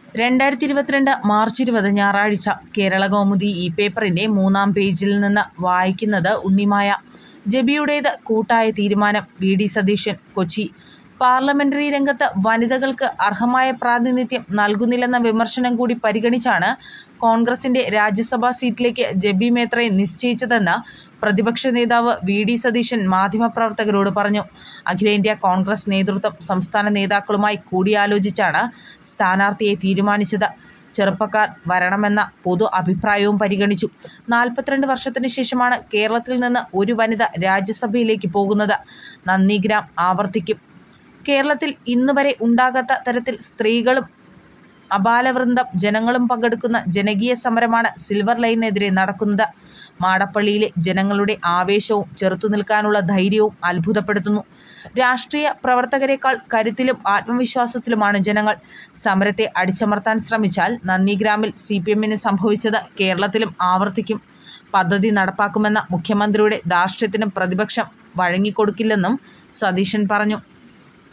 രണ്ടായിരത്തി ഇരുപത്തിരണ്ട് മാർച്ച് ഇരുപത് ഞായറാഴ്ച കേരളകൗമുദി ഈ പേപ്പറിന്റെ മൂന്നാം പേജിൽ നിന്ന് വായിക്കുന്നത് ഉണ്ണിമായ. ജെബിയുടേത് കൂട്ടായ തീരുമാനം V D Satheesan Kochi parliamentary രംഗത്ത് വനിതകൾക്ക് അർഹമായ പ്രാതിനിധ്യം നൽകുന്നില്ലെന്ന വിമർശനം കൂടി പരിഗണിച്ചാണ് കോൺഗ്രസിന്റെ രാജ്യസഭാ സീറ്റിലേക്ക് ജെബി മേത്തറെ നിശ്ചയിച്ചതെന്ന് പ്രതിപക്ഷ നേതാവ് വി ഡി സതീശൻ മാധ്യമപ്രവർത്തകരോട് പറഞ്ഞു. അഖിലേന്ത്യാ കോൺഗ്രസ് നേതൃത്വം സംസ്ഥാന നേതാക്കളുമായി കൂടിയാലോചിച്ചാണ് സ്ഥാനാർത്ഥിയെ തീരുമാനിച്ചത്. ചെറുപ്പക്കാർ വരണമെന്ന പൊതു അഭിപ്രായവും പരിഗണിച്ചു. നാൽപ്പത്തിരണ്ട് വർഷത്തിന് ശേഷമാണ് കേരളത്തിൽ നിന്ന് ഒരു വനിത രാജ്യസഭയിലേക്ക് പോകുന്നത്. നന്ദിഗ്രാം ആവർത്തിക്കും കേരളത്തിൽ ഇന്നുവരെ ഉണ്ടാകാത്ത തരത്തിൽ സ്ത്രീകളും ആബാലവൃന്ദം ജനങ്ങളും പങ്കെടുക്കുന്ന ജനകീയ സമരമാണ് സിൽവർ ലൈനിനെതിരെ നടക്കുന്നത്. മാടപ്പള്ളിയിലെ ജനങ്ങളുടെ ആവേശവും ചെറുത്തുനിൽക്കാനുള്ള ധൈര്യവും അത്ഭുതപ്പെടുത്തുന്നു. രാഷ്ട്രീയ പ്രവർത്തകരെക്കാൾ കരുത്തിലും ആത്മവിശ്വാസത്തിലുമാണ് ജനങ്ങൾ. സമരത്തെ അടിച്ചമർത്താൻ ശ്രമിച്ചാൽ നന്ദിഗ്രാമിൽ സിപിഎമ്മിന് സംഭവിച്ചത് കേരളത്തിലും ആവർത്തിക്കും. പദ്ധതി നടപ്പാക്കുമെന്ന മുഖ്യമന്ത്രിയുടെ ധാർഷ്ട്യത്തിന് പ്രതിപക്ഷം വഴങ്ങിക്കൊടുക്കില്ലെന്നും സതീശൻ പറഞ്ഞു.